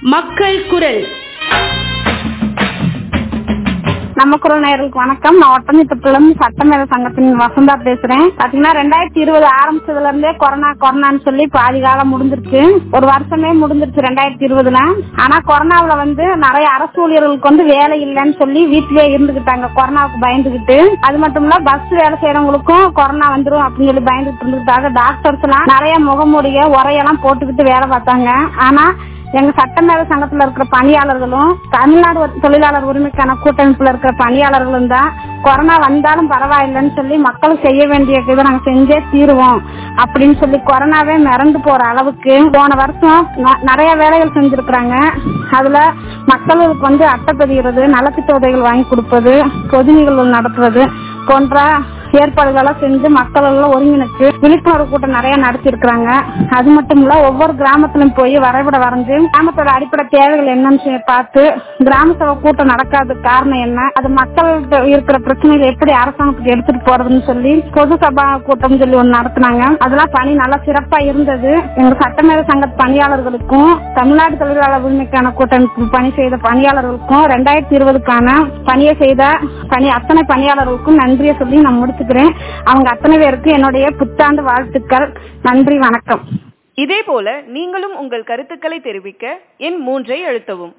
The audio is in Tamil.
மக்கள் குரல் நம்ம குரல் நேயர்களுக்கு வணக்கம் நான் ஒட்டஞ்சித்தப்புல இருந்து சட்டமேல சங்கத்தின் வசந்தா பேசுறேன் பாத்தீங்கன்னா ரெண்டாயிரத்தி இருபது ஆரம்பிச்சதுல இருந்தே கொரோனா கொரோனான்னு சொல்லி பாதி காலம் முடிஞ்சிருச்சு ஒரு வருஷமே முடிஞ்சிருச்சு ரெண்டாயிரத்தி இருபதுல ஆனா கொரோனாவுல வந்து நிறைய அரசு ஊழியர்களுக்கு வந்து வேலை இல்லைன்னு சொல்லி வீட்லயே இருந்துகிட்டாங்க கொரோனாவுக்கு பயந்துகிட்டு அது மட்டும் இல்ல பஸ் வேலை செய்யறவங்களுக்கும் கொரோனா வந்துரும் அப்படின்னு சொல்லி பயந்துட்டு இருந்துட்டாங்க டாக்டர்ஸ் எல்லாம் நிறைய முகமூடிய உரையெல்லாம் போட்டுக்கிட்டு வேலை பார்த்தாங்க ஆனா எங்க சட்டமேல சங்கத்துல இருக்கிற பணியாளர்களும் தமிழ்நாடு தொழிலாளர் உரிமைக்கான கூட்டமைப்புல இருக்கிற பணியாளர்களும் தான் கொரோனா வந்தாலும் பரவாயில்லைன்னு சொல்லி மக்களுக்கு செய்ய வேண்டிய இதை நாங்க செஞ்சே தீருவோம் அப்படின்னு சொல்லி கொரோனாவே மிரண்டு போற அளவுக்கு போன வருஷம் ந- நிறைய வேலைகள் செஞ்சிருக்கிறாங்க அதுல மக்களுக்கு வந்து அட்டை பதிகிறது நலத்திட்ட உதவிகள் வாங்கி கொடுப்பது பொது நிகழ்வு நடத்துவது போன்ற ஏற்பாடுகளை செஞ்சு மக்கள் எல்லாம் ஒருங்கிணைச்சு விழிப்புணர்வு கூட்டம் நிறைய நடத்திருக்கிறாங்க அது மட்டும் இல்ல ஒவ்வொரு கிராமத்திலும் போய் வரைபட வரைஞ்சு கிராமத்தோட அடிப்படை தேவைகள் என்னன்னு சொல்லி பார்த்து கிராம சபை கூட்டம் நடக்காத காரணம் என்ன அது மக்கள்கிட்ட இருக்கிற பிரச்சனைகளை எப்படி அரசாங்கத்துக்கு எடுத்துட்டு போறதுன்னு சொல்லி பொது சபா கூட்டம் சொல்லி ஒண்ணு நடத்தினாங்க அதெல்லாம் பணி நல்லா சிறப்பா இருந்தது எங்க சட்டமேல சங்க பணியாளர்களுக்கும் தமிழ்நாடு தொழிலாளர் உரிமைக்கான கூட்டமைப்பு பணி செய்த பணியாளர்களுக்கும் ரெண்டாயிரத்தி இருபதுக்கான பணியை செய்த பணி அத்தனை பணியாளர்களுக்கும் நன்றியை சொல்லி நான் முடிச்சுக்கிறேன் அவங்க அத்தனை பேருக்கு என்னுடைய புத்தாண்டு வாழ்த்துக்கள் நன்றி வணக்கம் இதேபோல நீங்களும் உங்கள் கருத்துக்களை தெரிவிக்க எண் மூன்றை அழுத்தவும்